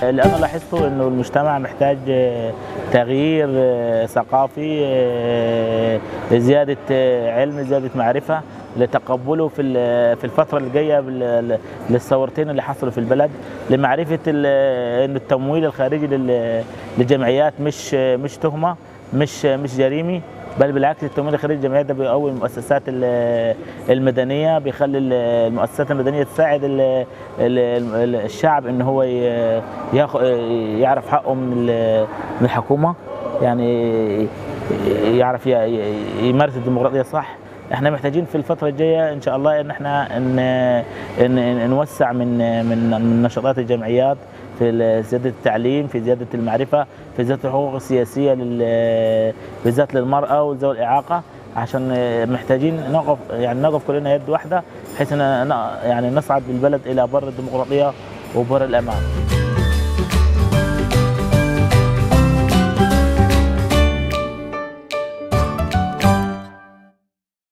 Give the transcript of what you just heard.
اللي انا لاحظته انه المجتمع محتاج آه، تغيير آه، ثقافي آه، زياده آه، علم زياده معرفه لتقبله في ال- في الفتره الجايه بال- للثورتين اللي حصلوا في البلد لمعرفه ال- ان التمويل الخارجي لل- للجمعيات مش مش تهمه مش مش جريمي بل بالعكس التمويل الخارجي للجمعيات ده بيقوي المؤسسات ال- المدنيه بيخلي ال- المؤسسات المدنيه تساعد ال- ال- ال- الشعب ان هو ي- ياخ- يعرف حقه من ال- من الحكومه يعني يعرف ي- ي- يمارس الديمقراطيه صح احنا محتاجين في الفتره الجايه ان شاء الله ان احنا ان ان نوسع من من من نشاطات الجمعيات في ال- زياده التعليم في زياده المعرفه في زياده الحقوق السياسيه لل- بالذات للمراه وذوي الاعاقه عشان محتاجين نقف يعني نقف كلنا يد واحده بحيث ان ن- يعني نصعد بالبلد الى بر الديمقراطيه وبر الامان